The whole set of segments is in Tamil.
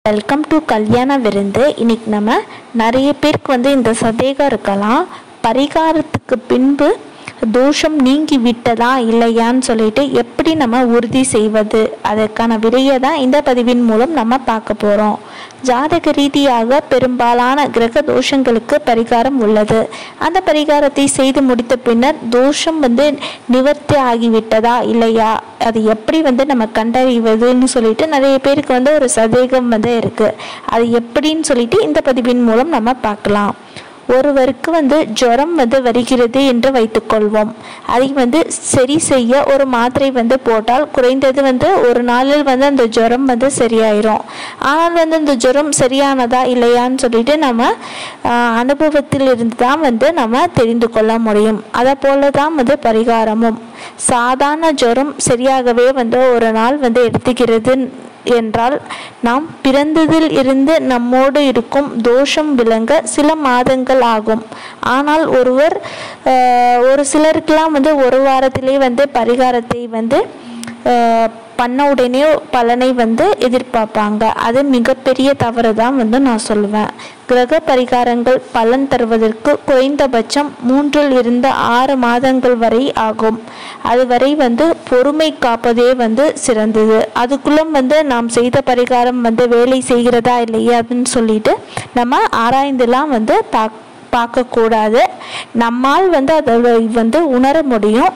வெல்கம் டு கல்யாண விருந்து இன்னைக்கு நம்ம நிறைய பேருக்கு வந்து இந்த சந்தேகம் இருக்கலாம் பரிகாரத்துக்கு பின்பு தோஷம் நீங்கி விட்டதா இல்லையான்னு சொல்லிட்டு எப்படி நம்ம உறுதி செய்வது அதற்கான விடையை தான் இந்த பதிவின் மூலம் நம்ம பார்க்க போகிறோம் ஜாதக ரீதியாக பெரும்பாலான கிரக தோஷங்களுக்கு பரிகாரம் உள்ளது அந்த பரிகாரத்தை செய்து முடித்த பின்னர் தோஷம் வந்து நிவர்த்தி ஆகிவிட்டதா இல்லையா அது எப்படி வந்து நம்ம கண்டறிவதுன்னு சொல்லிட்டு நிறைய பேருக்கு வந்து ஒரு சந்தேகம் வந்து இருக்குது அது எப்படின்னு சொல்லிட்டு இந்த பதிவின் மூலம் நம்ம பார்க்கலாம் ஒருவருக்கு வந்து ஜுரம் வந்து வருகிறது என்று வைத்துக்கொள்வோம் அதை வந்து சரி செய்ய ஒரு மாத்திரை வந்து போட்டால் குறைந்தது வந்து ஒரு நாளில் வந்து அந்த ஜுரம் வந்து சரியாயிரும் ஆனால் வந்து அந்த ஜுரம் சரியானதா இல்லையான்னு சொல்லிட்டு நம்ம ஆஹ், அனுபவத்தில் இருந்து தான் வந்து நம்ம தெரிந்து கொள்ள முடியும் அதை போல தான் வந்து பரிகாரமும் சாதாரண ஜுரம் சரியாகவே வந்து ஒரு நாள் வந்து எடுத்துக்கிறது என்றால் நாம் பிறந்ததில் இருந்து நம்மோடு இருக்கும் தோஷம் விளங்க சில மாதங்கள் ஆகும் ஆனால் ஒருவர் ஆஹ், ஒரு சிலருக்கெல்லாம் வந்து ஒரு வாரத்திலே வந்து பரிகாரத்தை வந்து ஆஹ், பண்ண உடனே பலனை வந்து எதிர்பார்ப்பாங்க அது மிகப்பெரிய தவறு தான் வந்து நான் சொல்லுவேன் கிரக பரிகாரங்கள் பலன் தருவதற்கு குறைந்தபட்சம் மூன்றில் இருந்து ஆறு மாதங்கள் வரை ஆகும் அதுவரை வந்து பொறுமை காப்பதே வந்து சிறந்தது அதுக்குள்ளும் வந்து நாம் செய்த பரிகாரம் வந்து வேலை செய்கிறதா இல்லையாதுன்னு சொல்லிட்டு நம்ம ஆராய்ந்துலாம் வந்து பாக் பார்க்கக்கூடாது நம்மால் வந்து அதை வந்து உணர முடியும்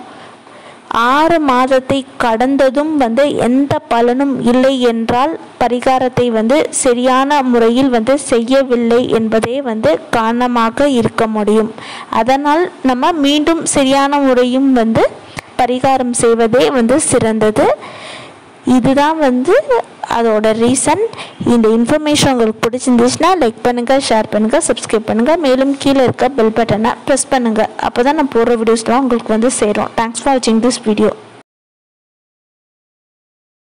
ஆறு மாதத்தை கடந்ததும் வந்து எந்த பலனும் இல்லை என்றால் பரிகாரத்தை வந்து சரியான முறையில் வந்து செய்யவில்லை என்பதே வந்து காரணமாக இருக்க முடியும் அதனால் நம்ம மீண்டும் சரியான முறையும் வந்து பரிகாரம் செய்வதே வந்து சிறந்தது இதுதான் வந்து அதோட ரீசன் இந்த இன்ஃபர்மேஷன் உங்களுக்கு பிடிச்சிருந்துச்சுன்னா லைக் பண்ணுங்கள் ஷேர் பண்ணுங்கள் சப்ஸ்கிரைப் பண்ணுங்கள் மேலும் கீழே இருக்க பெல் பட்டனை ப்ரெஸ் பண்ணுங்கள் அப்போ தான் நான் போடுற வீடியோஸ்லாம் உங்களுக்கு வந்து சேரும் தேங்க்ஸ் ஃபார் வாட்சிங் திஸ் வீடியோ